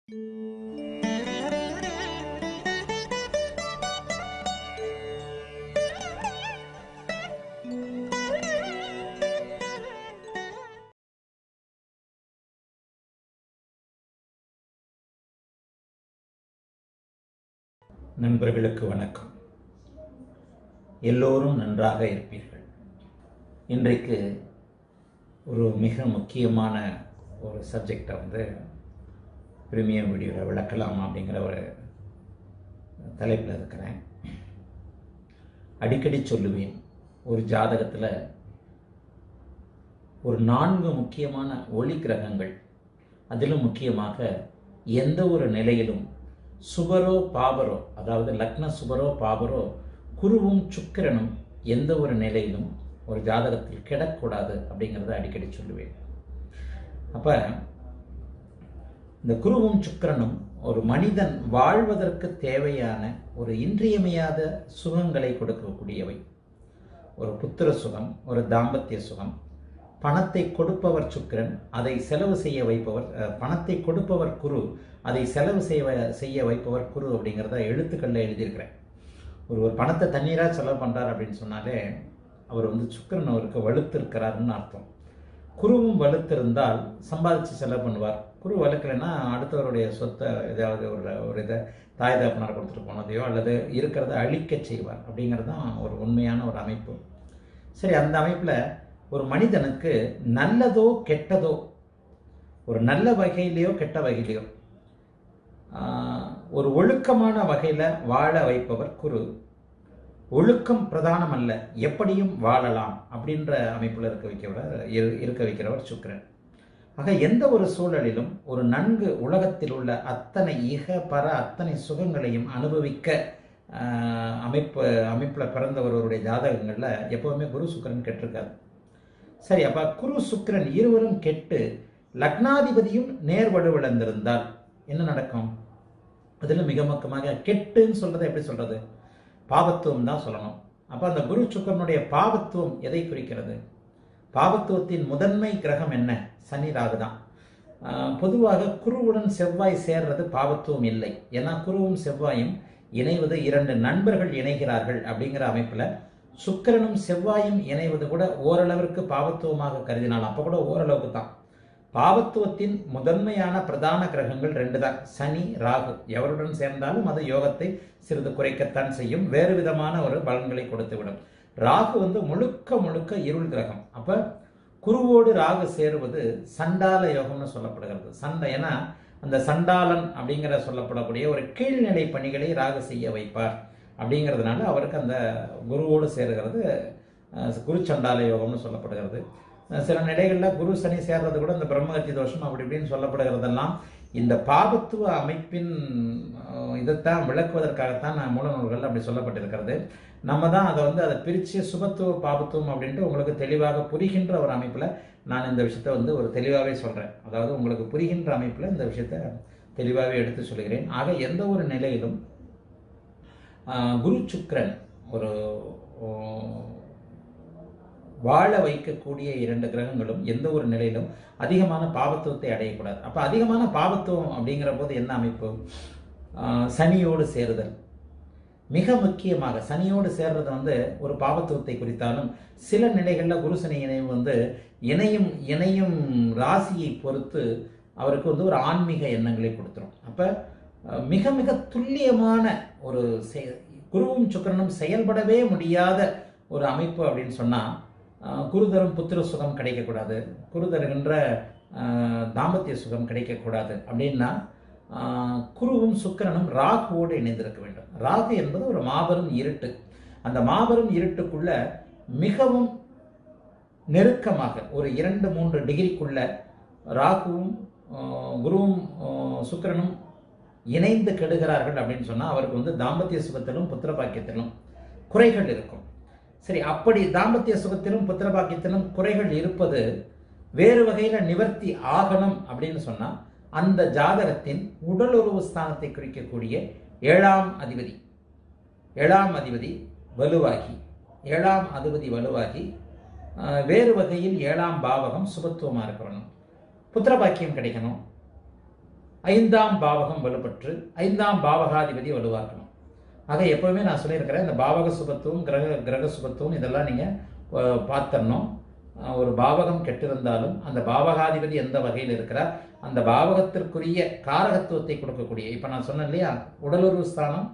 நண்பர்களுக்கு வணக்கம் எல்லோரும் நன்றாக இருப்பீர்கள் இன்றைக்கு ஒரு மிக முக்கியமான ஒரு சப்ஜெக்டை வந்து ப்ரீமியம் வீடியோவில் விளக்கலாம் அப்படிங்கிற ஒரு தலைப்பில் இருக்கிறேன் அடிக்கடி சொல்லுவேன் ஒரு ஜாதகத்தில் ஒரு நான்கு முக்கியமான ஒளி கிரகங்கள் அதிலும் முக்கியமாக எந்த ஒரு நிலையிலும் சுபரோ பாபரோ அதாவது லக்ன சுபரோ பாபரோ குருவும் சுக்கிரனும் எந்த ஒரு நிலையிலும் ஒரு ஜாதகத்தில் கிடக்கூடாது அப்படிங்கிறத அடிக்கடி சொல்லுவேன் அப்போ இந்த குருவும் சுக்கிரனும் ஒரு மனிதன் வாழ்வதற்கு தேவையான ஒரு இன்றியமையாத சுகங்களை கொடுக்கக்கூடியவை ஒரு புத்திர சுகம் ஒரு தாம்பத்திய சுகம் பணத்தை கொடுப்பவர் சுக்கிரன் அதை செலவு செய்ய வைப்பவர் அஹ், பணத்தை கொடுப்பவர் குரு அதை செலவு செய்ய வ- செய்ய வைப்பவர் குரு அப்படிங்கிறத எழுத்துக்களில் எழுதியிருக்கிறேன் ஒரு ஒரு பணத்தை தண்ணீராக செலவு பண்ணுறார் அப்படின்னு சொன்னாலே அவர் வந்து சுக்கிரன் அவருக்கு வலுத்திருக்கிறாருன்னு அர்த்தம் குருவும் வலுத்திருந்தால் சம்பாதிச்சு செலவு பண்ணுவார் குரு வலுக்கலைன்னா அடுத்தவருடைய சொத்தை ஏதாவது ஒரு ஒரு இதை தாய் தகப்பனார் கொடுத்துட்டு போனதையோ அல்லது இருக்கிறத அழிக்கச் செய்வார் அப்படிங்கிறது தான் ஒரு உண்மையான ஒரு அமைப்பு சரி அந்த அமைப்பில் ஒரு மனிதனுக்கு நல்லதோ கெட்டதோ ஒரு நல்ல வகையிலையோ கெட்ட வகையிலையோ ஆஹ், ஒரு ஒழுக்கமான வகையில் வாழ வைப்பவர் குரு ஒழுக்கம் பிரதானம் அல்ல எப்படியும் வாழலாம் அப்படின்ற அமைப்பில் இருக்க வைக்கிறவர் இரு- இருக்க வைக்கிறவர் சுக்கிரன் ஆக எந்த ஒரு சூழலிலும் ஒரு நன்கு உலகத்தில் உள்ள அத்தனை இக பர அத்தனை சுகங்களையும் அனுபவிக்க ஆஹ், அமைப்பு அமைப்பில் பிறந்தவர்களுடைய ஜாதகங்களில் எப்போவுமே குரு சுக்கிரன் கெட்டிருக்காது சரி அப்ப குரு சுக்கிரன் இருவரும் கெட்டு லக்னாதிபதியும் நேர் வலுவிழந்திருந்தால் என்ன நடக்கும் அதுல மிக முக்கியமாக கெட்டுன்னு சொல்றதை எப்படி சொல்றது பாவத்துவம் தான் சொல்லணும் அப்ப அந்த குரு சுக்கிரனுடைய பாவத்துவம் எதை குறிக்கிறது பாவத்துவத்தின் முதன்மை கிரகம் என்ன சனி ராகு தான் ஆஹ், பொதுவாக குருவுடன் செவ்வாய் சேர்றது பாவத்துவம் இல்லை ஏன்னா குருவும் செவ்வாயும் இணைவது இரண்டு நண்பர்கள் இணைகிறார்கள் அப்படிங்கிற அமைப்புல சுக்கிரனும் செவ்வாயும் இணைவது கூட ஓரளவிற்கு பாவத்துவமாக கருதினால் அப்போ கூட ஓரளவுக்கு தான் பாவத்துவத்தின் முதன்மையான பிரதான கிரகங்கள் ரெண்டு தான் சனி ராகு எவருடன் சேர்ந்தாலும் அது யோகத்தை சிறிது குறைக்கத்தான் செய்யும் வேறு விதமான ஒரு பலன்களை கொடுத்துவிடும் ராகு வந்து முழுக்க முழுக்க இருள் கிரகம் அப்ப குருவோடு ராகு சேருவது சண்டால யோகம்னு சொல்லப்படுகிறது சண்டை ஏன்னா அந்த சண்டாளன் அப்படிங்கிற சொல்லப்படக்கூடிய ஒரு கீழ்நிலை பணிகளை ராகு செய்ய வைப்பார் அப்படிங்கிறதுனால அவருக்கு அந்த குருவோடு சேருகிறது அஹ், குரு சண்டால யோகம்னு சொல்லப்படுகிறது அஹ், சில நிலைகளில் குரு சனி சேர்றது கூட இந்த பிரம்மகத்தி தோஷம் அப்படி இப்படின்னு சொல்லப்படுகிறதெல்லாம் இந்த பாபத்துவ அமைப்பின் அஹ், இதைத்தான் விளக்குவதற்காகத்தான் நான் மூல நூல்கள் அப்படி சொல்லப்பட்டிருக்கிறது நம்ம தான் அதை வந்து அதை பிரித்து சுபத்துவ பாபத்துவம் அப்படின்ட்டு உங்களுக்கு தெளிவாக புரிகின்ற ஒரு அமைப்பில் நான் இந்த விஷயத்தை வந்து ஒரு தெளிவாகவே சொல்கிறேன் அதாவது உங்களுக்கு புரிகின்ற அமைப்பில் இந்த விஷயத்தை தெளிவாகவே எடுத்து சொல்கிறேன் ஆக எந்த ஒரு நிலையிலும் ஆஹ், குரு சுக்கிரன் ஒரு ஓ, வாழ வைக்கக்கூடிய இரண்டு கிரகங்களும் எந்த ஒரு நிலையிலும் அதிகமான பாவத்துவத்தை அடையக்கூடாது அப்போ அதிகமான பாவத்துவம் அப்படிங்கிற போது என்ன அமைப்பு ஆஹ், சனியோடு சேருதல் மிக முக்கியமாக சனியோடு சேர்றது வந்து ஒரு பாவத்துவத்தை குறித்தாலும் சில நிலைகளில் குரு சனி இணைவு வந்து இணையும் இணையும் ராசியை பொறுத்து அவருக்கு வந்து ஒரு ஆன்மீக எண்ணங்களை கொடுத்துரும் அப்போ அஹ், மிக மிக துல்லியமான ஒரு செய- குருவும் சுக்கிரனும் செயல்படவே முடியாத ஒரு அமைப்பு அப்படின்னு சொன்னால் குரு தரும் புத்திர சுகம் கிடைக்கக்கூடாது குரு தருகின்ற அஹ், தாம்பத்திய சுகம் கிடைக்கக்கூடாது அப்படின்னா ஆஹ், குருவும் சுக்கிரனும் ராகுவோடு இணைந்திருக்க வேண்டும் ராகு என்பது ஒரு மாபெரும் இருட்டு அந்த மாபெரும் இருட்டுக்குள்ள மிகவும் நெருக்கமாக ஒரு இரண்டு மூன்று டிகிரிக்குள்ள ராகுவும் ஆஹ், குருவும் ஆஹ், சுக்கிரனும் இணைந்து கெடுகிறார்கள் அப்படின்னு சொன்னால் அவருக்கு வந்து தாம்பத்திய சுகத்திலும் புத்திர பாக்கியத்திலும் குறைகள் இருக்கும் சரி அப்படி தாம்பத்திய சுகத்திலும் புத்திர பாக்கியத்திலும் குறைகள் இருப்பது வேறு வகையில் நிவர்த்தி ஆகணும் அப்படின்னு சொன்னால் அந்த ஜாதகத்தின் உடலுறவு ஸ்தானத்தை குறிக்கக்கூடிய ஏழாம் அதிபதி ஏழாம் அதிபதி வலுவாகி ஏழாம் அதிபதி வலுவாகி ஆஹ், வேறு வகையில் ஏழாம் பாவகம் சுபத்துவமாக இருக்கணும் புத்திர பாக்கியம் கிடைக்கணும் ஐந்தாம் பாவகம் வலுப்பற்று ஐந்தாம் பாவகாதிபதி வலுவாக்கணும் ஆக எப்பவுமே நான் சொல்லியிருக்கிறேன் இந்த பாவக சுபத்துவம் கிரக கிரக சுபத்துவம் இதெல்லாம் நீங்கள் பார்த்தரணும் ஒரு பாவகம் கெட்டிருந்தாலும் அந்த பாவகாதிபதி எந்த வகையில் இருக்கிறார் அந்த பாவகத்திற்குரிய காரகத்துவத்தை கொடுக்கக்கூடிய இப்போ நான் சொன்னேன் இல்லையா உடலுறவு ஸ்தானம்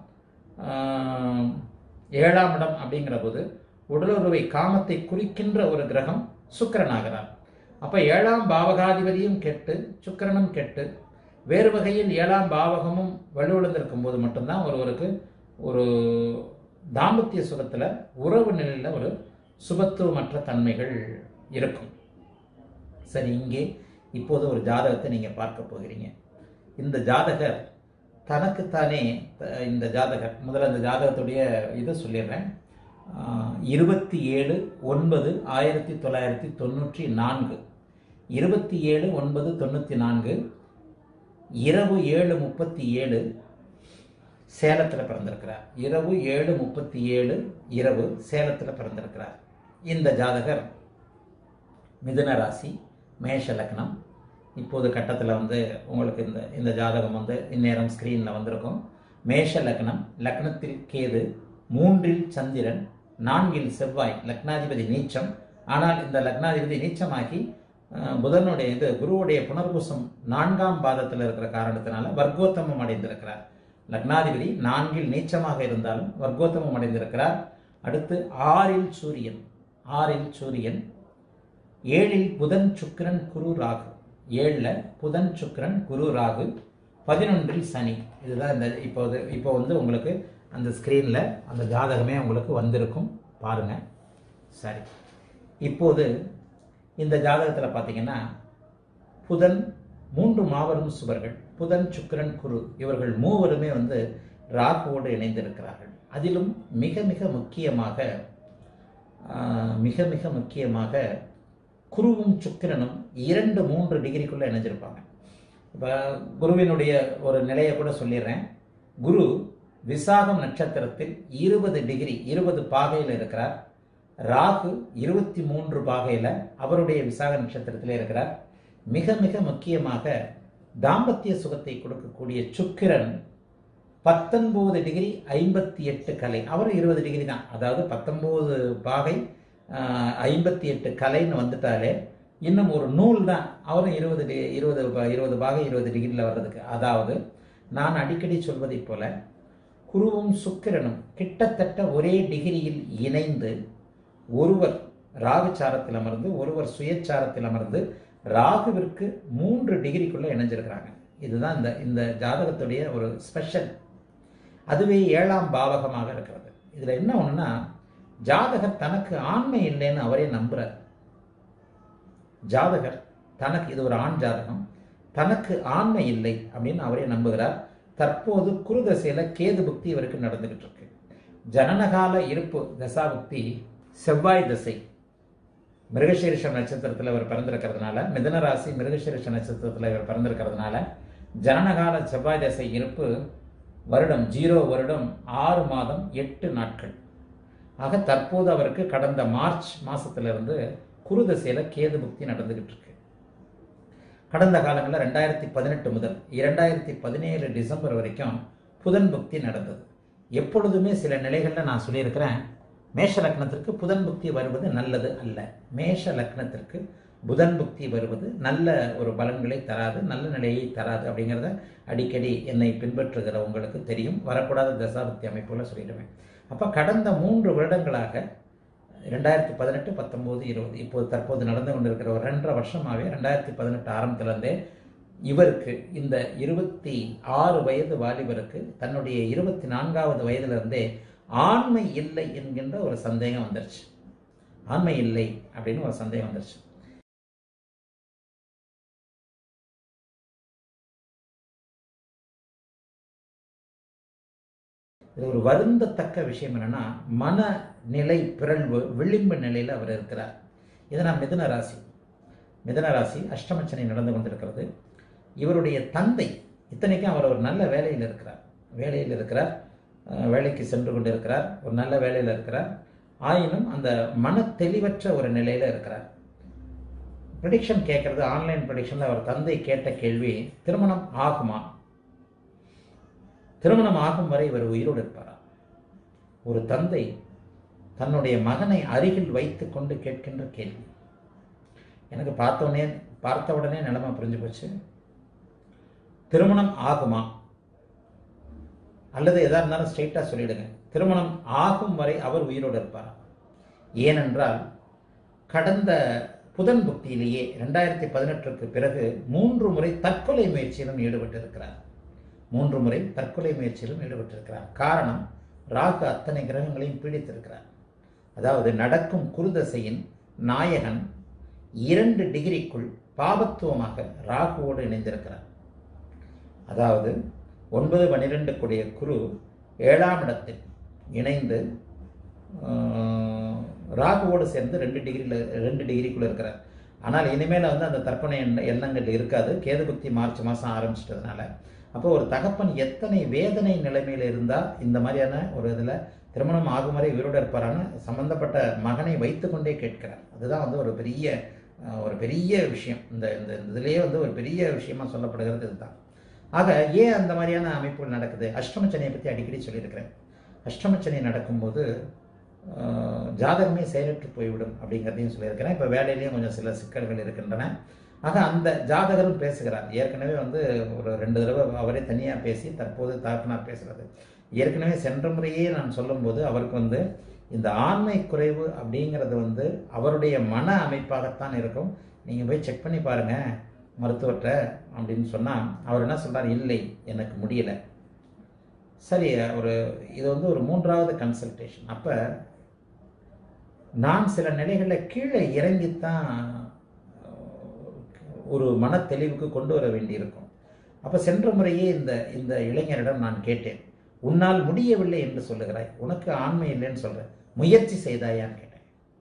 ஆஹ், ஏழாம் இடம் அப்படிங்கிற போது உடலுறவை காமத்தை குறிக்கின்ற ஒரு கிரகம் சுக்கிரனாகிறார் அப்ப ஏழாம் பாவகாதிபதியும் கெட்டு சுக்கிரனும் கெட்டு வேறு வகையில் ஏழாம் பாவகமும் வலுவிழந்திருக்கும் போது மட்டும்தான் ஒருவருக்கு ஒரு தாம்பத்திய சுகத்துல உறவு நிலையில ஒரு சுபத்துவமற்ற தன்மைகள் இருக்கும் சரி இங்கே இப்போது ஒரு ஜாதகத்தை நீங்க பார்க்க போகிறீங்க இந்த ஜாதகர் தனக்குத்தானே த- இந்த ஜாதகர் முதல்ல இந்த ஜாதகத்துடைய இதை சொல்லிடுறேன் இருபத்தி ஏழு ஒன்பது ஆயிரத்தி தொள்ளாயிரத்தி தொண்ணூற்றி நான்கு இருபத்தி ஏழு ஒன்பது தொண்ணூற்றி நான்கு இரவு ஏழு முப்பத்தி ஏழு சேலத்தில் பிறந்திருக்கிறார் இரவு ஏழு முப்பத்தி ஏழு இரவு சேலத்தில் பிறந்திருக்கிறார் இந்த ஜாதகர் மிதுன ராசி மேஷ லக்னம் இப்போது கட்டத்தில் வந்து உங்களுக்கு இந்த இந்த ஜாதகம் வந்து இந்நேரம் ஸ்க்ரீனில் வந்திருக்கும் மேஷ லக்னம் லக்னத்தில் கேது மூன்றில் சந்திரன் நான்கில் செவ்வாய் லக்னாதிபதி நீச்சம் ஆனால் இந்த லக்னாதிபதி நீச்சமாகி அஹ், புதனுடைய இது குருவுடைய புனர்பூசம் நான்காம் பாதத்தில் இருக்கிற காரணத்தினால வர்க்கோத்தமம் அடைந்திருக்கிறார் லக்னாதிபதி நான்கில் நீச்சமாக இருந்தாலும் வர்க்கோத்தமம் அடைந்திருக்கிறார் அடுத்து ஆறில் சூரியன் ஆறில் சூரியன் ஏழில் புதன் சுக்கிரன் குரு ராகு ஏழில் புதன் சுக்கிரன் குரு ராகு பதினொன்றில் சனி இதுதான் இந்த இப்போது இப்போ வந்து உங்களுக்கு அந்த ஸ்க்ரீனில் அந்த ஜாதகமே உங்களுக்கு வந்திருக்கும் பாருங்க சரி இப்போது இந்த ஜாதகத்தில் பார்த்தீங்கன்னா புதன் மூன்று மாபெரும் சுவர்கள் புதன் சுக்கிரன் குரு இவர்கள் மூவருமே வந்து ராகுவோடு இணைந்திருக்கிறார்கள் அதிலும் மிக மிக முக்கியமாக ஆஹ், மிக மிக முக்கியமாக குருவும் சுக்கிரனும் இரண்டு மூன்று டிகிரிக்குள்ள இணைஞ்சிருப்பாங்க இப்போ குருவினுடைய ஒரு நிலையை கூட சொல்லிடுறேன் குரு விசாகம் நட்சத்திரத்தில் இருபது டிகிரி இருபது பாகையில் இருக்கிறார் ராகு இருபத்தி மூன்று பாகையில் அவருடைய விசாக நட்சத்திரத்தில் இருக்கிறார் மிக மிக முக்கியமாக தாம்பத்திய சுகத்தை கொடுக்கக்கூடிய சுக்கிரன் பத்தொன்பது டிகிரி ஐம்பத்தி எட்டு கலை அவர் இருபது டிகிரி தான் அதாவது பத்தொன்பது பாகை ஐம்பத்தி எட்டு கலைன்னு வந்துட்டாலே இன்னும் ஒரு நூல் தான் அவரும் இருபது டி இருபது ப- இருபது பாகை இருபது டிகிரியில் வர்றதுக்கு அதாவது நான் அடிக்கடி சொல்வதைப் போல குருவும் சுக்கிரனும் கிட்டத்தட்ட ஒரே டிகிரியில் இணைந்து ஒருவர் ராகுச்சாரத்தில் அமர்ந்து ஒருவர் சுயச்சாரத்தில் அமர்ந்து ராகுவிற்கு மூன்று டிகிரிக்குள்ள இணைஞ்சிருக்கிறாங்க இதுதான் இந்த இந்த ஜாதகத்துடைய ஒரு ஸ்பெஷல் அதுவே ஏழாம் பாவகமாக இருக்கிறது இதுல என்ன ஒண்ணுன்னா ஜாதகர் தனக்கு ஆண்மை இல்லைன்னு அவரே நம்புறார் ஜாதகர் தனக்கு இது ஒரு ஆண் ஜாதகம் தனக்கு ஆண்மை இல்லை அப்படின்னு அவரே நம்புகிறார் தற்போது குருதசையில கேது புக்தி இவருக்கு நடந்துகிட்டு இருக்கு ஜனனகால இருப்பு தசாபுக்தி செவ்வாய் தசை மிருகசீரிஷம் நட்சத்திரத்தில் இவர் பிறந்திருக்கிறதுனால மிதன ராசி மிருகசீரிஷ நட்சத்திரத்தில் இவர் பிறந்திருக்கிறதுனால ஜனனகால செவ்வாய் தசை இருப்பு வருடம் ஜீரோ வருடம் ஆறு மாதம் எட்டு நாட்கள் ஆக தற்போது அவருக்கு கடந்த மார்ச் மாசத்திலிருந்து குருதசையில கேது புக்தி நடந்துகிட்டு இருக்கு கடந்த காலங்களில் ரெண்டாயிரத்தி பதினெட்டு முதல் இரண்டாயிரத்தி பதினேழு டிசம்பர் வரைக்கும் புதன் புக்தி நடந்தது எப்பொழுதுமே சில நிலைகளில் நான் சொல்லியிருக்கிறேன் மேஷ லக்னத்திற்கு புதன் புக்தி வருவது நல்லது அல்ல மேஷ லக்னத்திற்கு புதன் புக்தி வருவது நல்ல ஒரு பலன்களை தராது நல்ல நிலையை தராது அப்படிங்கிறத அடிக்கடி என்னை பின்பற்றுகிற உங்களுக்கு தெரியும் வரக்கூடாத தசாபக்தி அமைப்புல சொல்லிடுவேன் அப்போ கடந்த மூன்று வருடங்களாக ரெண்டாயிரத்தி பதினெட்டு பத்தொம்போது இருபது இப்போது தற்போது நடந்து கொண்டிருக்கிற ஒரு ரெண்டரை வருஷமாகவே ரெண்டாயிரத்தி பதினெட்டு ஆரம்பத்திலேருந்தே இவருக்கு இந்த இருபத்தி ஆறு வயது வாலிபருக்கு தன்னுடைய இருபத்தி நான்காவது வயதிலிருந்தே ஆண்மை இல்லை என்கின்ற ஒரு சந்தேகம் வந்துருச்சு ஆண்மை இல்லை அப்படின்னு ஒரு சந்தேகம் வந்துருச்சு இது ஒரு வருந்தத்தக்க விஷயம் என்னன்னா மனநிலை பிறழ்வு விளிம்பு நிலையில் அவர் இருக்கிறார் இதனால் மிதுன ராசி மிதுன ராசி அஷ்டமச்சனை நடந்து கொண்டிருக்கிறது இவருடைய தந்தை இத்தனைக்கும் அவர் ஒரு நல்ல வேலையில் இருக்கிறார் வேலையில் இருக்கிறார் அஹ், வேலைக்கு சென்று கொண்டு இருக்கிறார் ஒரு நல்ல வேலையில் இருக்கிறார் ஆயினும் அந்த மன தெளிவற்ற ஒரு நிலையில இருக்கிறார் ப்ரெடிக்ஷன் கேட்கறது ஆன்லைன் ப்ரெடிக்ஷனில் அவர் தந்தை கேட்ட கேள்வி திருமணம் ஆகுமா திருமணம் ஆகும் வரை இவர் உயிரோடு இருப்பாரா ஒரு தந்தை தன்னுடைய மகனை அருகில் வைத்து கொண்டு கேட்கின்ற கேள்வி எனக்கு பார்த்தோடனே பார்த்த உடனே நிலைமை புரிஞ்சு போச்சு திருமணம் ஆகுமா அல்லது எதா இருந்தாலும் ஸ்ட்ரெயிட்டாக சொல்லிடுங்க திருமணம் ஆகும் வரை அவர் உயிரோடு இருப்பாரா ஏனென்றால் கடந்த புதன் புக்தியிலேயே ரெண்டாயிரத்தி பதினெட்டுக்கு பிறகு மூன்று முறை தற்கொலை முயற்சியிலும் ஈடுபட்டிருக்கிறார் மூன்று முறை தற்கொலை முயற்சியிலும் ஈடுபட்டிருக்கிறார் காரணம் ராகு அத்தனை கிரகங்களையும் பீடித்திருக்கிறார் அதாவது நடக்கும் குருதசையின் நாயகன் இரண்டு டிகிரிக்குள் பாபத்துவமாக ராகுவோடு இணைந்திருக்கிறார் அதாவது ஒன்பது பன்னிரெண்டு கூடிய குரு ஏழாம் இடத்தில் இணைந்து ஆஹ், ராகுவோடு சேர்ந்து ரெண்டு டிகிரியில் ரெண்டு டிகிரிக்குள்ளே இருக்கிறார் ஆனால் இனிமேல் வந்து அந்த தர்ப்பண எண்ண எண்ணங்கள் இருக்காது கேது பக்தி மார்ச் மாதம் ஆரம்பிச்சிட்டதுனால அப்போ ஒரு தகப்பன் எத்தனை வேதனை நிலைமையில் இருந்தால் இந்த மாதிரியான ஒரு இதில் திருமணம் ஆகும் வரை உயிரோடு இருப்பாரான்னு சம்பந்தப்பட்ட மகனை வைத்துக்கொண்டே கேட்கிறார் அதுதான் வந்து ஒரு பெரிய அஹ், ஒரு பெரிய விஷயம் இந்த இந்த இதுலேயே வந்து ஒரு பெரிய விஷயமா சொல்லப்படுகிறது இதுதான் ஆக ஏன் அந்த மாதிரியான அமைப்புகள் நடக்குது அஷ்டமச்சனையை பற்றி அடிக்கடி சொல்லியிருக்கிறேன் அஷ்டமச்சனை நடக்கும்போது ஆஹ், ஜாதகமே செயலற்று போய்விடும் அப்படிங்கிறதையும் சொல்லியிருக்கிறேன் இப்போ வேலையிலையும் கொஞ்சம் சில சிக்கல்கள் இருக்கின்றன ஆக அந்த ஜாதகரும் பேசுகிறார் ஏற்கனவே வந்து ஒரு ரெண்டு தடவை அவரே தனியாக பேசி தற்போது தாக்குனார் பேசுகிறது ஏற்கனவே சென்ற முறையே நான் சொல்லும்போது அவருக்கு வந்து இந்த ஆண்மை குறைவு அப்படிங்கிறது வந்து அவருடைய மன அமைப்பாகத்தான் இருக்கும் நீங்கள் போய் செக் பண்ணி பாருங்கள் மருத்துவர்கிட்ட அப்படின்னு சொன்னால் அவர் என்ன சொல்றார் இல்லை எனக்கு முடியல சரி ஒரு இது வந்து ஒரு மூன்றாவது கன்சல்டேஷன் அப்போ நான் சில நிலைகளில் கீழே இறங்கித்தான் ஒரு மன தெளிவுக்கு கொண்டு வர வேண்டியிருக்கும் அப்போ சென்ற முறையே இந்த இந்த இளைஞரிடம் நான் கேட்டேன் உன்னால் முடியவில்லை என்று சொல்லுகிறாய் உனக்கு ஆண்மை இல்லைன்னு சொல்ற முயற்சி செய்தாயான்னு கேட்டேன்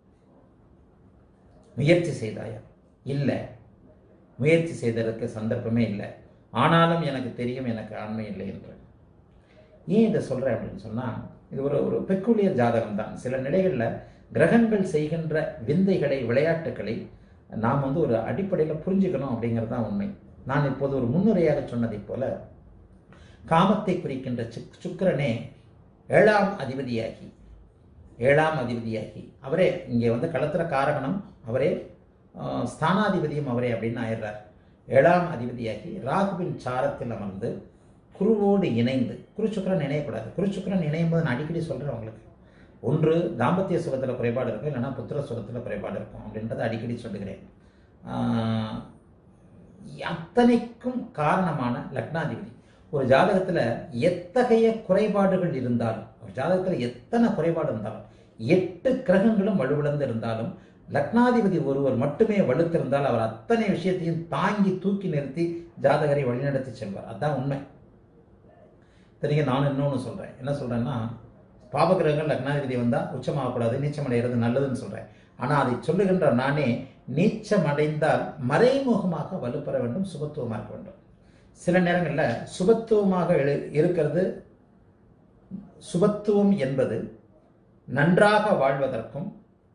முயற்சி செய்தாயா இல்லை முயற்சி செய்ததற்கு சந்தர்ப்பமே இல்லை ஆனாலும் எனக்கு தெரியும் எனக்கு ஆண்மை இல்லை என்று ஏன் இதை சொல்கிறேன் அப்படின்னு சொன்னால் இது ஒரு ஒரு பெக்குலியர் ஜாதகம் தான் சில நிலைகளில் கிரகங்கள் செய்கின்ற விந்தைகளை விளையாட்டுகளை நாம் வந்து ஒரு அடிப்படையில் புரிஞ்சுக்கணும் அப்படிங்கிறது தான் உண்மை நான் இப்போது ஒரு முன்னுரையாக சொன்னதைப் போல காமத்தை குறிக்கின்ற சுக் சுக்கிரனே ஏழாம் அதிபதியாகி ஏழாம் அதிபதியாகி அவரே இங்கே வந்து களத்திர காரகணம் அவரே ஆஹ், ஸ்தானாதிபதியும் அவரே அப்படின்னு ஆயிடுறார் ஏழாம் அதிபதியாகி ராகுவின் சாரத்தில் அமர்ந்து குருவோடு இணைந்து குருச்சுக்கரன் இணையக்கூடாது குருச்சுக்கரன் இணையும் போது நான் அடிக்கடி சொல்கிறேன் உங்களுக்கு ஒன்று தாம்பத்திய சுகத்தில் குறைபாடு இருக்கும் இல்லைன்னா புத்திர சுகத்தில் குறைபாடு இருக்கும் அப்படின்றத அடிக்கடி சொல்லுகிறேன் ஆஹ், அத்தனைக்கும் காரணமான லக்னாதிபதி ஒரு ஜாதகத்தில் எத்தகைய குறைபாடுகள் இருந்தாலும் ஒரு ஜாதகத்தில் எத்தனை குறைபாடு இருந்தாலும் எட்டு கிரகங்களும் வலுவிழந்து இருந்தாலும் லக்னாதிபதி ஒருவர் மட்டுமே வலுத்திருந்தால் அவர் அத்தனை விஷயத்தையும் தாங்கி தூக்கி நிறுத்தி ஜாதகரை வழிநடத்தி செல்வார் அதான் உண்மை சரிங்க நான் இன்னொன்று சொல்கிறேன் என்ன சொல்கிறேன்னா பாபகிரகங்கள் லக்னாதிபதி வந்தால் உச்சமாகக்கூடாது நீச்சம் அடைகிறது நல்லதுன்னு சொல்கிறேன் ஆனால் அதை சொல்லுகின்ற நானே நீச்சம் அடைந்தால் மறைமுகமாக வலுப்பெற வேண்டும் சுபத்துவமாக இருக்க வேண்டும் சில நேரங்களில் சுபத்துவமாக எழு- இருக்கிறது சுபத்துவம் என்பது நன்றாக வாழ்வதற்கும்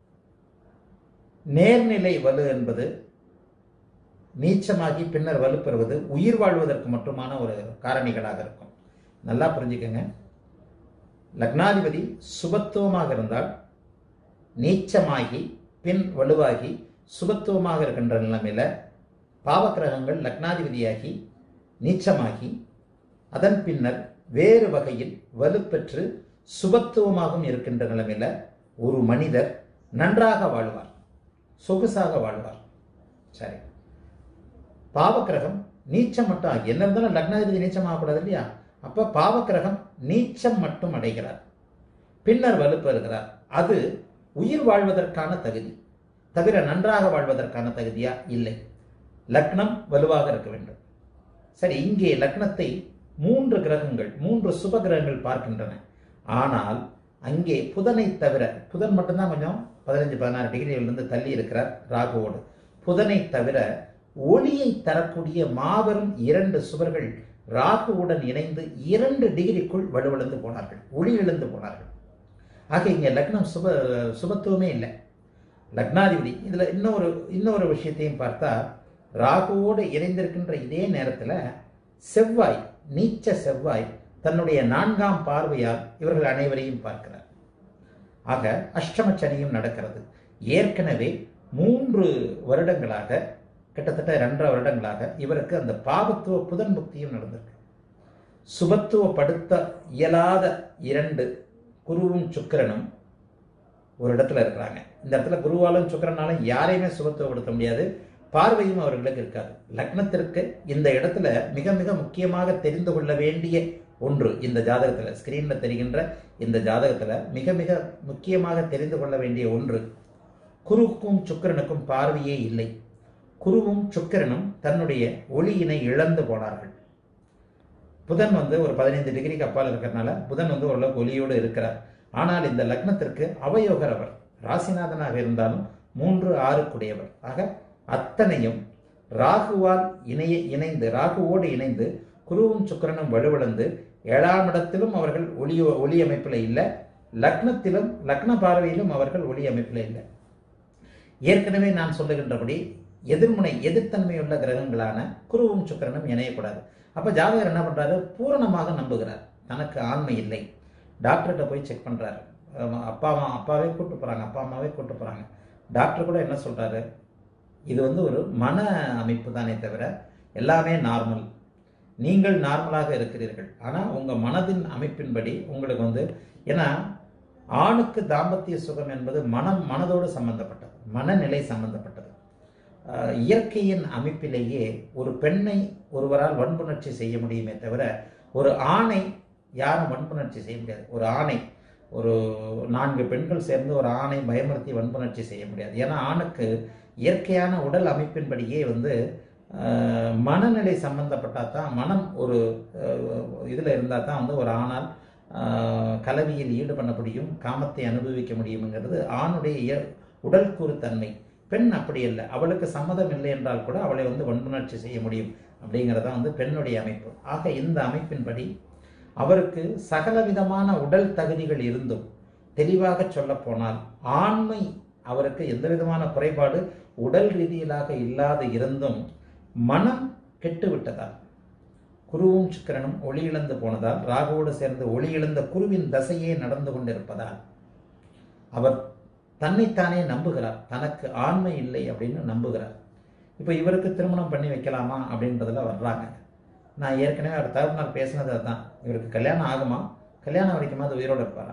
நேர்நிலை வலு என்பது நீச்சமாகி பின்னர் வலுப்பெறுவது உயிர் வாழ்வதற்கு மட்டுமான ஒரு காரணிகளாக இருக்கும் நல்லா புரிஞ்சுக்கங்க லக்னாதிபதி சுபத்துவமாக இருந்தால் நீச்சமாகி பின் வலுவாகி சுபத்துவமாக இருக்கின்ற நிலைமையில பாவக்கிரகங்கள் லக்னாதிபதியாகி நீச்சமாகி அதன் பின்னர் வேறு வகையில் வலுப்பெற்று சுபத்துவமாகவும் இருக்கின்ற நிலைமையில ஒரு மனிதர் நன்றாக வாழ்வார் சொகுசாக வாழ்வார் சரி பாவக்கிரகம் நீச்சம் மட்டும் ஆகி என்ன இருந்தாலும் லக்னாதிபதி நீச்சம் ஆகக்கூடாது இல்லையா அப்ப பாவக்கிரகம் நீச்சம் மட்டும் அடைகிறார் பின்னர் வலுப்பெறுகிறார் அது உயிர் வாழ்வதற்கான தகுதி தவிர நன்றாக வாழ்வதற்கான தகுதியா இல்லை லக்னம் வலுவாக இருக்க வேண்டும் சரி இங்கே லக்னத்தை மூன்று கிரகங்கள் மூன்று சுப கிரகங்கள் பார்க்கின்றன ஆனால் அங்கே புதனை தவிர புதன் மட்டும்தான் கொஞ்சம் பதினஞ்சு பதினாறு டிகிரியிலிருந்து தள்ளி இருக்கிறார் ராகுவோடு புதனை தவிர ஒளியை தரக்கூடிய மாபெரும் இரண்டு சுவர்கள் ராகுவுடன் இணைந்து இரண்டு டிகிரிக்குள் வலுவிழந்து போனார்கள் ஒளி இழந்து போனார்கள் ஆக இங்கே லக்னம் சுப சுபத்துவமே இல்லை லக்னாதிபதி இதில் இன்னொரு இன்னொரு விஷயத்தையும் பார்த்தா ராகுவோடு இணைந்திருக்கின்ற இதே நேரத்தில் செவ்வாய் நீச்ச செவ்வாய் தன்னுடைய நான்காம் பார்வையால் இவர்கள் அனைவரையும் பார்க்கிறார் ஆக அஷ்டம சனியும் நடக்கிறது ஏற்கனவே மூன்று வருடங்களாக கிட்டத்தட்ட இரண்டரை வருடங்களாக இவருக்கு அந்த பாவத்துவ புதன் புக்தியும் நடந்திருக்கு சுபத்துவப்படுத்த இயலாத இரண்டு குருவும் சுக்கிரனும் ஒரு இடத்துல இருக்கிறாங்க இந்த இடத்துல குருவாலும் சுக்கிரனாலும் யாரையுமே சுபத்துவப்படுத்த முடியாது பார்வையும் அவர்களுக்கு இருக்காது லக்னத்திற்கு இந்த இடத்துல மிக மிக முக்கியமாக தெரிந்து கொள்ள வேண்டிய ஒன்று இந்த ஜாதகத்தில் ஸ்கிரீனில் தெரிகின்ற இந்த ஜாதகத்தில் மிக மிக முக்கியமாக தெரிந்து கொள்ள வேண்டிய ஒன்று குருவுக்கும் சுக்கிரனுக்கும் பார்வையே இல்லை குருவும் சுக்கிரனும் தன்னுடைய ஒளியினை இழந்து போனார்கள் புதன் வந்து ஒரு பதினைந்து டிகிரிக்கு அப்பால் இருக்கிறனால புதன் வந்து ஓரளவுக்கு ஒளியோடு இருக்கிறார் ஆனால் இந்த லக்னத்திற்கு அவயோகர் அவர் ராசிநாதனாக இருந்தாலும் மூன்று ஆறுக்குடையவர் ஆக அத்தனையும் ராகுவால் இணைய இணைந்து ராகுவோடு இணைந்து குருவும் சுக்கிரனும் வலுவிழந்து ஏழாம் இடத்திலும் அவர்கள் ஒளி ஒளி அமைப்பில் இல்லை லக்னத்திலும் லக்ன பார்வையிலும் அவர்கள் ஒளி அமைப்பில் இல்லை ஏற்கனவே நான் சொல்லுகின்றபடி எதிர்முனை எதிர்த்தன்மையுள்ள கிரகங்களான குருவும் சுக்கிரனும் இணையக்கூடாது அப்போ ஜாதகர் என்ன பண்ணுறாரு பூரணமாக நம்புகிறார் தனக்கு ஆண்மை இல்லை டாக்டர்கிட்ட போய் செக் பண்ணுறாரு அப்பா அம்மா அப்பாவே கூட்டு போகிறாங்க அப்பா அம்மாவே கூட்டு போகிறாங்க டாக்டர் கூட என்ன சொல்கிறாரு இது வந்து ஒரு மன அமைப்பு தானே தவிர எல்லாமே நார்மல் நீங்கள் நார்மலாக இருக்கிறீர்கள் ஆனால் உங்கள் மனதின் அமைப்பின்படி உங்களுக்கு வந்து ஏன்னா ஆணுக்கு தாம்பத்திய சுகம் என்பது மனம் மனதோடு சம்பந்தப்பட்டது மனநிலை சம்பந்தப்பட்டது அஹ், இயற்கையின் அமைப்பிலேயே ஒரு பெண்ணை ஒருவரால் வன்புணர்ச்சி செய்ய முடியுமே தவிர ஒரு ஆணை யாரும் வன்புணர்ச்சி செய்ய முடியாது ஒரு ஆணை ஒரு நான்கு பெண்கள் சேர்ந்து ஒரு ஆணை பயமுறுத்தி வன்புணர்ச்சி செய்ய முடியாது ஏன்னா ஆணுக்கு இயற்கையான உடல் அமைப்பின்படியே வந்து அஹ், மனநிலை சம்பந்தப்பட்டால் தான் மனம் ஒரு இதில் இருந்தால் தான் வந்து ஒரு ஆணால் அஹ், கலவியில் ஈடுபட முடியும் காமத்தை அனுபவிக்க முடியுங்கிறது ஆணுடைய இய- உடல் கூறு தன்மை பெண் அப்படி இல்லை அவளுக்கு சம்மதம் இல்லை என்றால் கூட அவளை வந்து வன்புணர்ச்சி செய்ய முடியும் அப்படிங்கிறதா வந்து பெண்ணுடைய அமைப்பு ஆக இந்த அமைப்பின்படி அவருக்கு சகல விதமான உடல் தகுதிகள் இருந்தும் தெளிவாக சொல்லப் போனால் ஆண்மை அவருக்கு எந்த விதமான குறைபாடு உடல் ரீதியிலாக இல்லாது இருந்தும் மனம் கெட்டு விட்டதால் குருவும் சுக்கிரனும் ஒளி இழந்து போனதால் ராகுவோடு சேர்ந்து ஒளி இழந்த குருவின் தசையே நடந்து கொண்டிருப்பதால் அவர் தன்னைத்தானே நம்புகிறார் தனக்கு ஆண்மை இல்லை அப்படின்னு நம்புகிறார் இப்போ இவருக்கு திருமணம் பண்ணி வைக்கலாமா அப்படின்றதுல வர்றாங்க நான் ஏற்கனவே அவர் தகவல் பேசினது அதுதான் இவருக்கு கல்யாணம் ஆகுமா கல்யாணம் வரைக்குமா அது உயிரோடு இருப்பாரா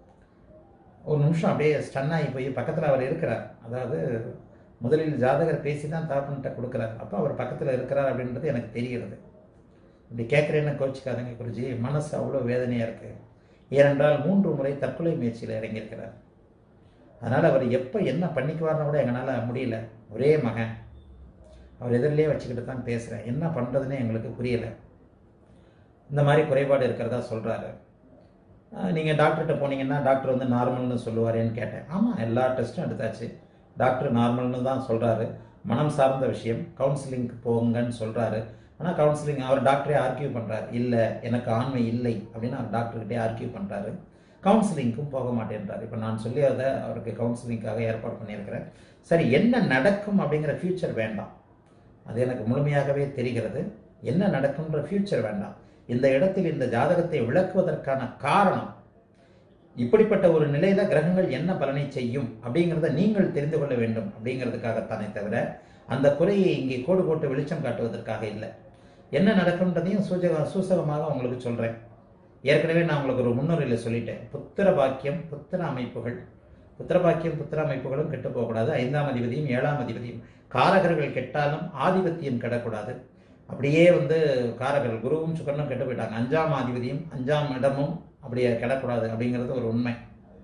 ஒரு நிமிஷம் அப்படியே ஸ்டன் ஆகி போய் பக்கத்தில் அவர் இருக்கிறார் அதாவது முதலில் ஜாதகர் பேசி தான் தகப்பன்கிட்ட கொடுக்குறார் அப்போ அவர் பக்கத்தில் இருக்கிறார் அப்படின்றது எனக்கு தெரிகிறது இப்படி கேட்குறேன்னு கோச்சிக்காதங்க குருஜி மனசு அவ்வளோ வேதனையாக இருக்குது ஏனென்றால் மூன்று முறை தற்கொலை முயற்சியில் இறங்கியிருக்கிறார் அதனால் அவர் எப்போ என்ன பண்ணிக்குவார்னு கூட எங்களால் முடியல ஒரே மகன் அவர் எதிரிலே வச்சுக்கிட்டு தான் பேசுகிறேன் என்ன பண்ணுறதுன்னு எங்களுக்கு புரியலை இந்த மாதிரி குறைபாடு இருக்கிறதா சொல்கிறாரு நீங்கள் டாக்டர்கிட்ட போனீங்கன்னா டாக்டர் வந்து நார்மல்னு சொல்லுவாரேன்னு கேட்டேன் ஆமாம் எல்லா டெஸ்ட்டும் எடுத்தாச்சு டாக்டர் நார்மல்னு தான் சொல்கிறாரு மனம் சார்ந்த விஷயம் கவுன்சிலிங்க்கு போங்கன்னு சொல்கிறாரு ஆனால் கவுன்சிலிங் அவர் டாக்டரே ஆர்கியூ பண்ணுறாரு இல்லை எனக்கு ஆண்மை இல்லை அப்படின்னு அவர் டாக்டர்கிட்டே ஆர்கியூ பண்ணுறாரு கவுன்சிலிங்க்கும் போக மாட்டேன்றார் இப்போ நான் சொல்லி அதை அவருக்கு கவுன்சிலிங்காக ஏற்பாடு பண்ணியிருக்கிறேன் சரி என்ன நடக்கும் அப்படிங்கிற ஃப்யூச்சர் வேண்டாம் அது எனக்கு முழுமையாகவே தெரிகிறது என்ன நடக்கும்ன்ற ஃப்யூச்சர் வேண்டாம் இந்த இடத்தில் இந்த ஜாதகத்தை விளக்குவதற்கான காரணம் இப்படிப்பட்ட ஒரு நிலையில கிரகங்கள் என்ன பலனை செய்யும் அப்படிங்கிறத நீங்கள் தெரிந்து கொள்ள வேண்டும் அப்படிங்கிறதுக்காகத்தானே தவிர அந்த குறையை இங்கே கோடு போட்டு வெளிச்சம் காட்டுவதற்காக இல்லை என்ன நடக்கும்ன்றதையும் சூஜக சூசகமாக உங்களுக்கு சொல்றேன் ஏற்கனவே நான் உங்களுக்கு ஒரு முன்னுரையில் சொல்லிட்டேன் புத்திர பாக்கியம் புத்திர அமைப்புகள் புத்திர பாக்கியம் புத்திர அமைப்புகளும் கெட்டு போகக்கூடாது ஐந்தாம் அதிபதியும் ஏழாம் அதிபதியும் காரகர்கள் கெட்டாலும் ஆதிபத்தியம் கெடக்கூடாது அப்படியே வந்து காரகர்கள் குருவும் சுக்கரனும் கெட்டு போயிட்டாங்க அஞ்சாம் அதிபதியும் அஞ்சாம் இடமும் அப்படியே கெடக்கூடாது அப்படிங்கிறது ஒரு உண்மை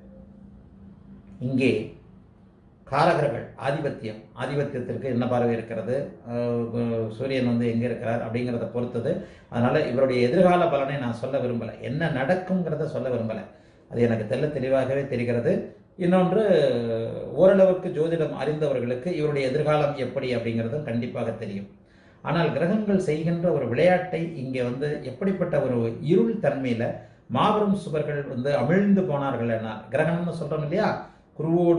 இங்கே காரகர்கள் ஆதிபத்தியம் ஆதிபத்தியத்திற்கு என்ன பார்வை இருக்கிறது அஹ் சூரியன் வந்து எங்கே இருக்கிறார் அப்படிங்கிறத பொறுத்தது அதனால் இவருடைய எதிர்கால பலனை நான் சொல்ல விரும்பலை என்ன நடக்குங்கிறத சொல்ல விரும்பலை அது எனக்கு தெல்ல தெளிவாகவே தெரிகிறது இன்னொன்று ஓரளவுக்கு ஜோதிடம் அறிந்தவர்களுக்கு இவருடைய எதிர்காலம் எப்படி அப்படிங்கிறதும் கண்டிப்பாக தெரியும் ஆனால் கிரகங்கள் செய்கின்ற ஒரு விளையாட்டை இங்கே வந்து எப்படிப்பட்ட ஒரு இருள் தன்மையில் மாபெரும் சுவர்கள் வந்து அமிழ்ந்து போனார்கள் என்ன கிரகணம்னு சொல்கிறோம் இல்லையா குருவோடு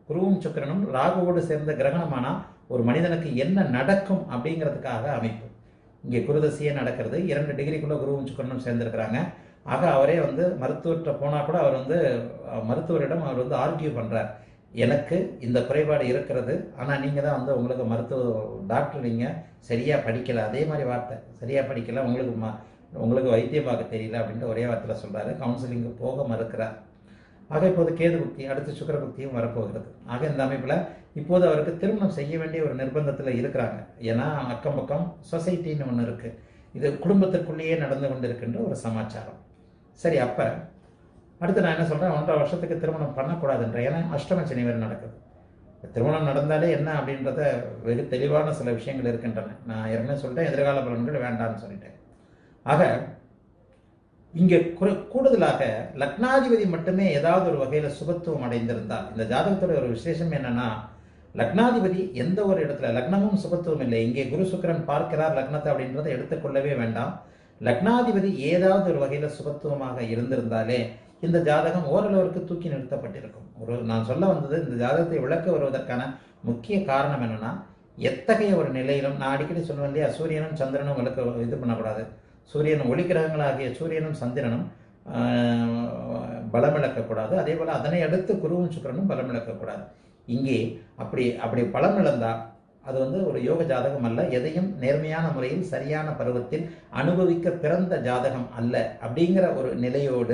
குருவும் சுக்கிரனும் ராகுவோடு சேர்ந்த கிரகணமானா ஒரு மனிதனுக்கு என்ன நடக்கும் அப்படிங்கிறதுக்காக அமைப்பு இங்கே குருதசையே நடக்கிறது இரண்டு டிகிரிக்குள்ள குருவும் சுக்கிரனும் சேர்ந்திருக்கிறாங்க ஆக அவரே வந்து மருத்துவர்கிட்ட போனால் கூட அவர் வந்து அஹ், மருத்துவரிடம் அவர் வந்து ஆர்கியூ பண்ணுறார் எனக்கு இந்த குறைபாடு இருக்கிறது ஆனால் நீங்கள் தான் வந்து உங்களுக்கு மருத்துவ டாக்டர் நீங்கள் சரியாக படிக்கல அதே மாதிரி வார்த்தை சரியாக படிக்கல உங்களுக்கு ம உங்களுக்கு வைத்தியம் பார்க்க தெரியல அப்படின்ட்டு ஒரே வார்த்தையில் சொல்கிறாரு கவுன்சிலிங்கு போக மறுக்கிறார் ஆக இப்போது கேது புக்தி அடுத்து சுக்கிர புக்தியும் வரப்போகிறது ஆக இந்த அமைப்பில் இப்போது அவருக்கு திருமணம் செய்ய வேண்டிய ஒரு நிர்பந்தத்தில் இருக்கிறாங்க ஏன்னா அக்கம் பக்கம் சொசைட்டின்னு ஒன்று இருக்குது இது குடும்பத்துக்குள்ளேயே நடந்து கொண்டிருக்கின்ற ஒரு சமாச்சாரம் சரி அப்போ அடுத்து நான் என்ன சொல்கிறேன் ஒன்றரை வருஷத்துக்கு திருமணம் பண்ணக்கூடாதுன்ற ஏன்னா அஷ்டம சனி வேறு நடக்குது திருமணம் நடந்தாலே என்ன அப்படின்றத வெகு தெளிவான சில விஷயங்கள் இருக்கின்றன நான் ஏற்கனவே சொல்லிட்டேன் எதிர்கால பலன்கள் வேண்டாம்னு சொல்லிட்டேன் ஆக இங்கே குறு கூடுதலாக லக்னாதிபதி மட்டுமே ஏதாவது ஒரு வகையில் சுபத்துவம் அடைந்திருந்தால் இந்த ஜாதகத்தோட ஒரு விசேஷம் என்னன்னா லக்னாதிபதி எந்த ஒரு இடத்துல லக்னமும் சுபத்துவம் இல்லை இங்கே குரு சுக்கிரன் பார்க்கிறார் லக்னத்தை அப்படின்றத எடுத்துக்கொள்ளவே வேண்டாம் லக்னாதிபதி ஏதாவது ஒரு வகையில் சுபத்துவமாக இருந்திருந்தாலே இந்த ஜாதகம் ஓரளவிற்கு தூக்கி நிறுத்தப்பட்டிருக்கும் ஒரு நான் சொல்ல வந்தது இந்த ஜாதகத்தை விளக்க வருவதற்கான முக்கிய காரணம் என்னன்னா எத்தகைய ஒரு நிலையிலும் நான் அடிக்கடி சொல்லுவேன் இல்லையா சூரியனும் சந்திரனும் விளக்க இது பண்ணக்கூடாது சூரியன் ஒளிக்கிரகங்களாகிய சூரியனும் சந்திரனும் ஆஹ், பலம் இழக்கக்கூடாது அதே போல அதனை அடுத்து குருவும் சுக்கிரனும் பலம் இழக்கக்கூடாது இங்கே அப்படி அப்படி பலம் இழந்தா அது வந்து ஒரு யோக ஜாதகம் அல்ல எதையும் நேர்மையான முறையில் சரியான பருவத்தில் அனுபவிக்க பிறந்த ஜாதகம் அல்ல அப்படிங்கிற ஒரு நிலையோடு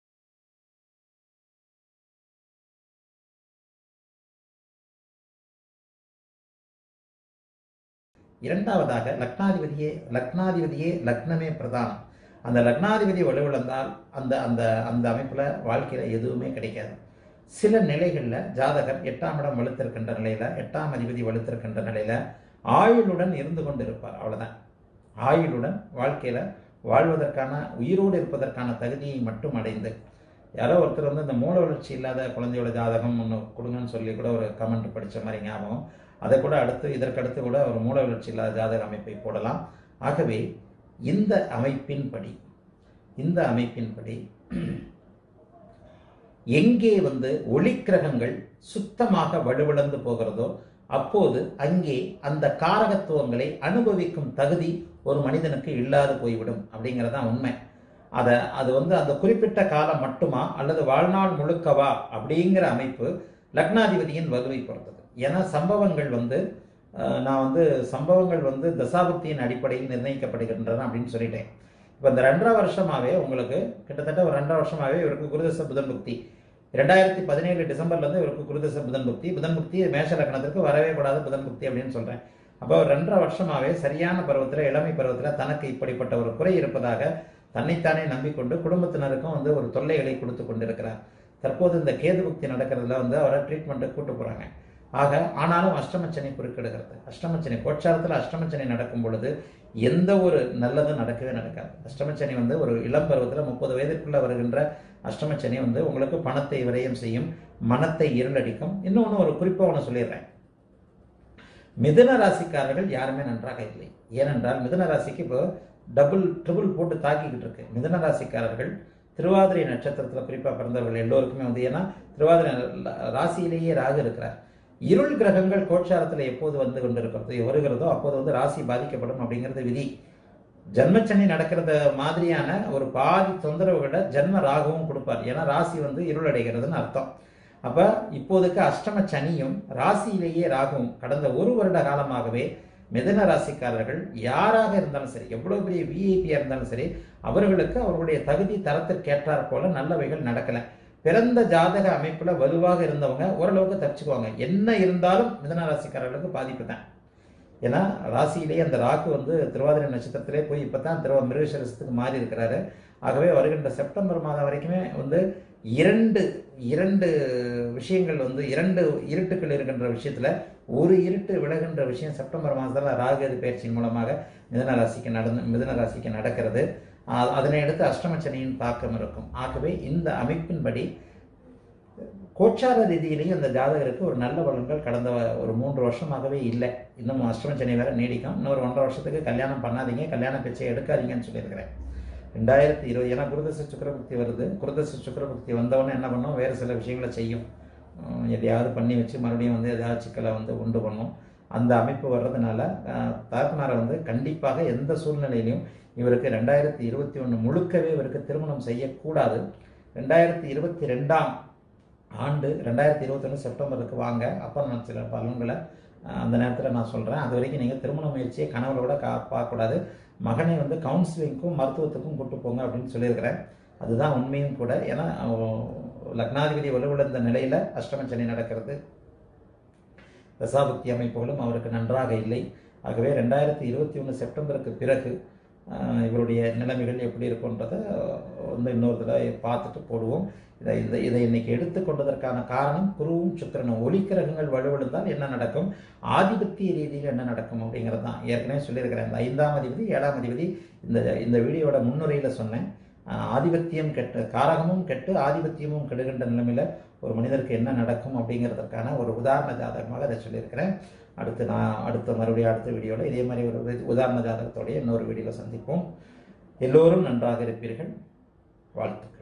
இரண்டாவதாக லக்னாதிபதியே லக்னாதிபதியே லக்னமே பிரதானம் அந்த லக்னாதிபதி வலுவிழந்தால் அந்த அந்த அந்த அமைப்பில் வாழ்க்கையில் எதுவுமே கிடைக்காது சில நிலைகளில் ஜாதகர் எட்டாம் இடம் வலுத்திருக்கின்ற நிலையில் எட்டாம் அதிபதி வலுத்திருக்கின்ற நிலையில் ஆயுளுடன் இருந்து கொண்டு இருப்பார் அவ்வளவுதான் ஆயுளுடன் வாழ்க்கையில் வாழ்வதற்கான உயிரோடு இருப்பதற்கான தகுதியை மட்டும் அடைந்து யாரோ ஒருத்தர் வந்து இந்த மூல வளர்ச்சி இல்லாத குழந்தையோட ஜாதகம் ஒன்று கொடுங்கன்னு சொல்லி கூட ஒரு கமெண்ட் படித்த மாதிரி ஞாபகம் அதை கூட அடுத்து இதற்கடுத்து கூட ஒரு மூல வளர்ச்சி இல்லாத ஜாதக அமைப்பை போடலாம் ஆகவே இந்த அமைப்பின்படி இந்த அமைப்பின்படி எங்கே வந்து ஒளிக்கிரகங்கள் சுத்தமாக வலுவிழந்து போகிறதோ அப்போது அங்கே அந்த காரகத்துவங்களை அனுபவிக்கும் தகுதி ஒரு மனிதனுக்கு இல்லாது போய்விடும் அப்படிங்கிறதான் உண்மை அதை அது வந்து அந்த குறிப்பிட்ட காலம் மட்டுமா அல்லது வாழ்நாள் முழுக்கவா அப்படிங்கிற அமைப்பு லக்னாதிபதியின் வலுவை பொறுத்தது ஏன்னா சம்பவங்கள் வந்து அஹ், நான் வந்து சம்பவங்கள் வந்து தசாபுக்தியின் அடிப்படையில் நிர்ணயிக்கப்படுகின்றன அப்படின்னு சொல்லிட்டேன் இப்போ இந்த ரெண்டரை வருஷமாவே உங்களுக்கு கிட்டத்தட்ட ஒரு ரெண்டரை வருஷமாவே இவருக்கு குருதச புதன் புக்தி ரெண்டாயிரத்தி பதினேழு டிசம்பர்ல இருந்து இவருக்கு குருதச புதன் புக்தி புதன் புக்தி மேஷ லக்னத்திற்கு வரவே கூடாது புதன் புக்தி அப்படின்னு சொல்றேன் அப்போ ஒரு ரெண்டரை வருஷமாவே சரியான பருவத்தில் இளமை பருவத்தில் தனக்கு இப்படிப்பட்ட ஒரு குறை இருப்பதாக தன்னைத்தானே நம்பிக்கொண்டு குடும்பத்தினருக்கும் வந்து ஒரு தொல்லைகளை கொடுத்து கொண்டிருக்கிறார் தற்போது இந்த கேது புக்தி நடக்கிறதுல வந்து அவரை ட்ரீட்மெண்ட்டு கூட்டு போறாங்க ஆக ஆனாலும் அஷ்டமச்சனை குறுக்கிடுகிறது அஷ்டமச்சனை கோச்சாரத்தில் அஷ்டமச்சனை நடக்கும் பொழுது எந்த ஒரு நல்லதும் நடக்கவே நடக்காது அஷ்டமச்சனி வந்து ஒரு இளம் பருவத்தில் முப்பது வயதிற்குள்ள வருகின்ற அஷ்டமச்சனி வந்து உங்களுக்கு பணத்தை விரயம் செய்யும் மனத்தை இருளடிக்கும் இன்னொன்று ஒரு குறிப்பாக ஒன்று சொல்லிடுறேன் மிதுன ராசிக்காரர்கள் யாருமே நன்றாக இல்லை ஏனென்றால் மிதுன ராசிக்கு இப்போ டபுள் ட்ரிபிள் போட்டு தாக்கிக்கிட்டு இருக்கு மிதுன ராசிக்காரர்கள் திருவாதிரை நட்சத்திரத்தில் குறிப்பாக பிறந்தவர்கள் எல்லோருக்குமே வந்து ஏன்னா திருவாதிரை ராசியிலேயே ராகு இருக்கிறார் இருள் கிரகங்கள் கோட்சாரத்தில் எப்போது வந்து கொண்டிருக்கிறது வருகிறதோ அப்போது வந்து ராசி பாதிக்கப்படும் அப்படிங்கிறது விதி ஜன்மச்சனி நடக்கிறத மாதிரியான ஒரு பாதி தொந்தரவுகளை ஜன்ம ராகுவும் கொடுப்பார் ஏன்னா ராசி வந்து இருளடைகிறதுன்னு அர்த்தம் அப்ப இப்போதைக்கு அஷ்டம சனியும் ராசியிலேயே ராகுவும் கடந்த ஒரு வருட காலமாகவே மிதன ராசிக்காரர்கள் யாராக இருந்தாலும் சரி எவ்வளவு பெரிய விஐபியா இருந்தாலும் சரி அவர்களுக்கு அவர்களுடைய தகுதி தரத்திற்கேற்றாற் போல நல்லவைகள் நடக்கல பிறந்த ஜாதக அமைப்புல வலுவாக இருந்தவங்க ஓரளவுக்கு தப்பிச்சுக்குவாங்க என்ன இருந்தாலும் மிதன ராசிக்காரர்களுக்கு பாதிப்பு தான் ஏன்னா ராசியிலேயே அந்த ராகு வந்து திருவாதிரை நட்சத்திரத்திலே போய் இப்போ தான் திருவா மிருகசரசத்துக்கு மாறி இருக்கிறாரு ஆகவே வருகின்ற செப்டம்பர் மாதம் வரைக்குமே வந்து இரண்டு இரண்டு விஷயங்கள் வந்து இரண்டு இருட்டுக்கள் இருக்கின்ற விஷயத்துல ஒரு இருட்டு விலகின்ற விஷயம் செப்டம்பர் மாதத்துல ராகு பயிற்சியின் மூலமாக மிதன ராசிக்கு நடந்து மிதன ராசிக்கு நடக்கிறது ஆ- அதனை அடுத்து அஷ்டமச்சனியின் தாக்கம் இருக்கும் ஆகவே இந்த அமைப்பின்படி கோச்சார ரீதியிலேயும் அந்த ஜாதகருக்கு ஒரு நல்ல பலன்கள் கடந்த ஒரு மூன்று வருஷமாகவே இல்லை இன்னும் அஷ்டமச்சனி வேற நீடிக்கும் இன்னொரு ஒன்றரை வருஷத்துக்கு கல்யாணம் பண்ணாதீங்க கல்யாண பேச்சை எடுக்காதீங்கன்னு சொல்லியிருக்கிறேன் ரெண்டாயிரத்தி இருபது ஏன்னா குருதச சுக்கரபுக்தி வருது குருதச சுக்கரபுக்தி வந்தவொடனே என்ன பண்ணும் வேறு சில விஷயங்களை செய்யும் அஹ், எதையாவது பண்ணி வச்சு மறுபடியும் வந்து எதாவது சிக்கலை வந்து உண்டு பண்ணும் அந்த அமைப்பு வர்றதுனால அஹ், தகப்பனாரை வந்து கண்டிப்பாக எந்த சூழ்நிலையிலையும் இவருக்கு ரெண்டாயிரத்தி இருபத்தி ஒன்று முழுக்கவே இவருக்கு திருமணம் செய்யக்கூடாது ரெண்டாயிரத்தி இருபத்தி ரெண்டாம் ஆண்டு ரெண்டாயிரத்தி இருபத்தொன்று செப்டம்பருக்கு வாங்க அப்போ நான் சில பலன்களை அஹ், அந்த நேரத்தில் நான் சொல்கிறேன் அது வரைக்கும் நீங்கள் திருமண முயற்சியை கணவரோட கா பார்க்கக்கூடாது மகனை வந்து கவுன்சிலிங்க்கும் மருத்துவத்துக்கும் கூட்டு போங்க அப்படின்னு சொல்லியிருக்கிறேன் அதுதான் உண்மையும் கூட ஏன்னா அஹ், லக்னாதிபதி வலுவிழந்த நிலையில் அஷ்டமச்சனி நடக்கிறது தசாபுக்தி அமைப்புகளும் அவருக்கு நன்றாக இல்லை ஆகவே ரெண்டாயிரத்தி இருபத்தி ஒன்று செப்டம்பருக்கு பிறகு ஆஹ், இவருடைய நிலைமைகள் எப்படி இருக்குன்றதை வந்து இன்னொரு தடவை பார்த்துட்டு போடுவோம் இதை இதை இதை இன்னைக்கு எடுத்துக்கொண்டதற்கான காரணம் குருவும் சுக்கிரனும் ஒளிக்கிரகங்கள் வலுவிழுந்தால் என்ன நடக்கும் ஆதிபத்திய ரீதியில் என்ன நடக்கும் அப்படிங்கிறது தான் ஏற்கனவே சொல்லியிருக்கிறேன் இந்த ஐந்தாம் அதிபதி ஏழாம் அதிபதி இந்த இந்த வீடியோட முன்னுரையில் சொன்னேன் ஆஹ், ஆதிபத்தியம் கெட்டு காரகமும் கெட்டு ஆதிபத்தியமும் கெடுகின்ற நிலைமையில் ஒரு மனிதருக்கு என்ன நடக்கும் அப்படிங்கிறதுக்கான ஒரு உதாரண ஜாதகமாக அதை சொல்லியிருக்கிறேன் அடுத்து நான் அடுத்த மறுபடியும் அடுத்த வீடியோவில் இதே மாதிரி ஒரு வி- உதாரண ஜாதகத்தோடைய இன்னொரு வீடியோவில் சந்திப்போம் எல்லோரும் நன்றாக இருப்பீர்கள் வாழ்த்துக்கள்